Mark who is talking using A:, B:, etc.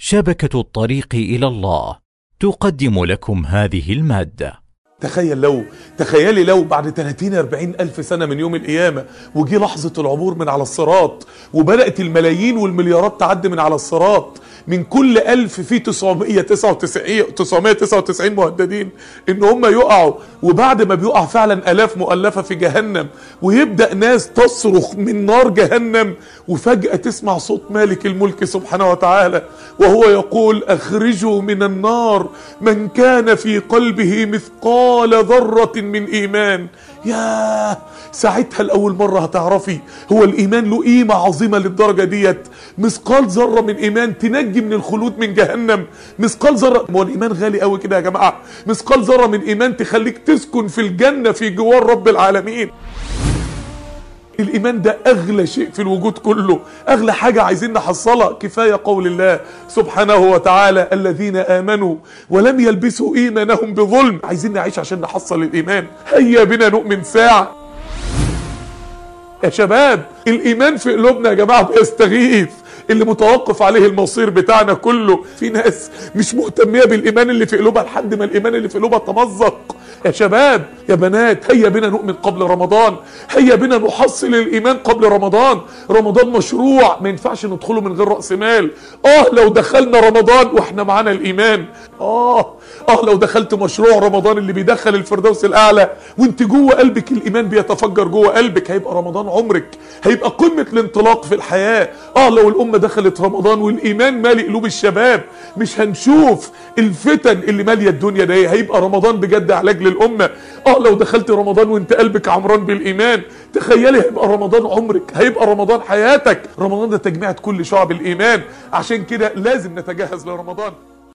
A: شبكة الطريق إلى الله تقدم لكم هذه المادة
B: تخيل لو تخيلي لو بعد 30 40 الف سنه من يوم القيامه وجي لحظه العبور من على الصراط وبدات الملايين والمليارات تعدي من على الصراط من كل ألف في 999 999 مهددين ان هم يقعوا وبعد ما بيقع فعلا الاف مؤلفه في جهنم ويبدا ناس تصرخ من نار جهنم وفجاه تسمع صوت مالك الملك سبحانه وتعالى وهو يقول اخرجوا من النار من كان في قلبه مثقال ذره من ايمان ياه ساعتها لأول مرة هتعرفي هو الإيمان له قيمة عظيمة للدرجة ديت مثقال ذرة من إيمان تنجي من الخلود من جهنم مثقال ذرة هو الإيمان غالي قوي كده يا جماعة مثقال ذرة من إيمان تخليك تسكن في الجنة في جوار رب العالمين الايمان ده اغلى شيء في الوجود كله اغلى حاجة عايزين نحصلها كفاية قول الله سبحانه وتعالى الذين امنوا ولم يلبسوا ايمانهم بظلم عايزين نعيش عشان نحصل الايمان هيا بنا نؤمن ساعة يا شباب الايمان في قلوبنا يا جماعة بيستغيث اللي متوقف عليه المصير بتاعنا كله في ناس مش مهتمية بالايمان اللي في قلوبها لحد ما الايمان اللي في قلوبها تمزق يا شباب يا بنات هيا بنا نؤمن قبل رمضان هيا بنا نحصل الايمان قبل رمضان رمضان مشروع ما ينفعش ندخله من غير راس مال اه لو دخلنا رمضان واحنا معانا الايمان اه اه لو دخلت مشروع رمضان اللي بيدخل الفردوس الاعلى وانت جوه قلبك الايمان بيتفجر جوه قلبك هيبقى رمضان عمرك هيبقى قمه الانطلاق في الحياه اه لو الامه دخلت رمضان والايمان مالي قلوب الشباب مش هنشوف الفتن اللي ماليه الدنيا ده هيبقى رمضان بجد علاج للامه اه لو دخلت رمضان وانت قلبك عمران بالايمان تخيلي هيبقى رمضان عمرك هيبقى رمضان حياتك رمضان ده تجميعة كل شعب الايمان عشان كده لازم نتجهز لرمضان